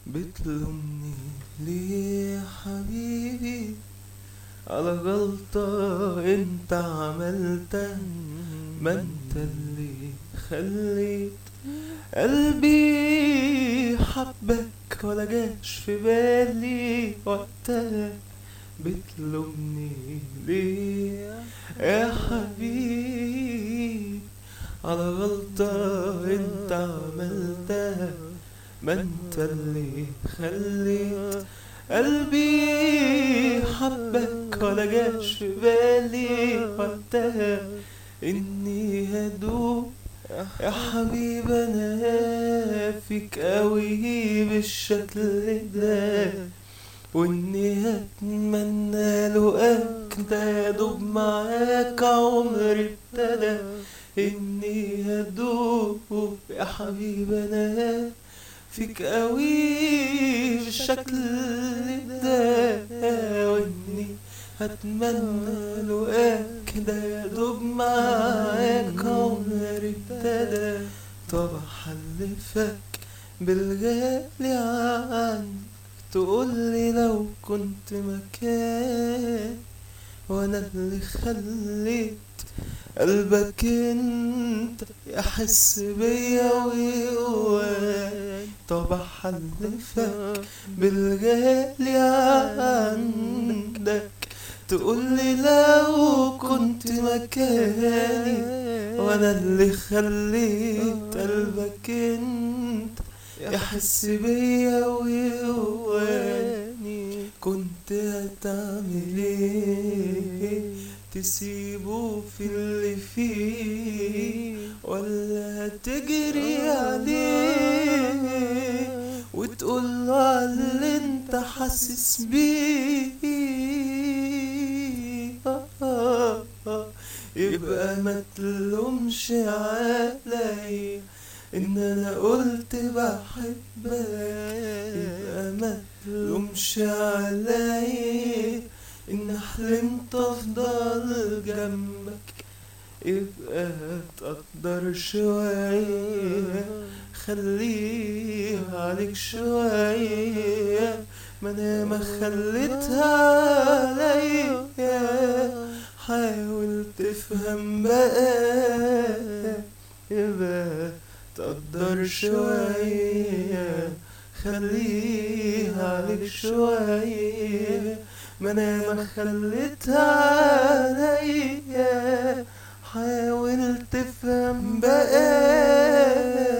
بتلومني ليه يا حبيبي على غلطة انت عملتها ما انت اللي خليت قلبي حبك ولا جاش في بالي وقتها بتلومني ليه يا حبيبي على غلطة انت عملتها ما انت اللي خليت قلبي حبك ولا جاش في بالي وقتها اني هدوب يا حبيب انا فيك قوي بالشكل ده واني اتمنى له اكده ادوب معاك عمري ابتدى اني هدوب يا حبيب انا فيك قوي بالشكل ده واني هتمنى له كده يا دوب معاك عمري ابتدى طب احلفك بالغالي عنك تقولي لو كنت مكان وانا اللي خليت قلبك انت يحس بيا ويقواي طب احلفك بالغالي عندك تقولي لو كنت مكاني وانا اللي خليت قلبك انت يحس بيا ويقواني كنت هتعمل ايه تسيبه في اللي فيه ولا تجري عليه وتقول له على اللي انت حاسس بيه يبقى ما تلومش عليا ان انا قلت بحبك يبقى ما تلومش عليا ان حلمت افضل جنبك يبقى تقدر شوية خليها عليك شوية ما انا ما خليتها عليا حاول تفهم بقى يبقى تقدر شوية خليها عليك شوية ما انا ما خليتها عليا حاول تفهم بقى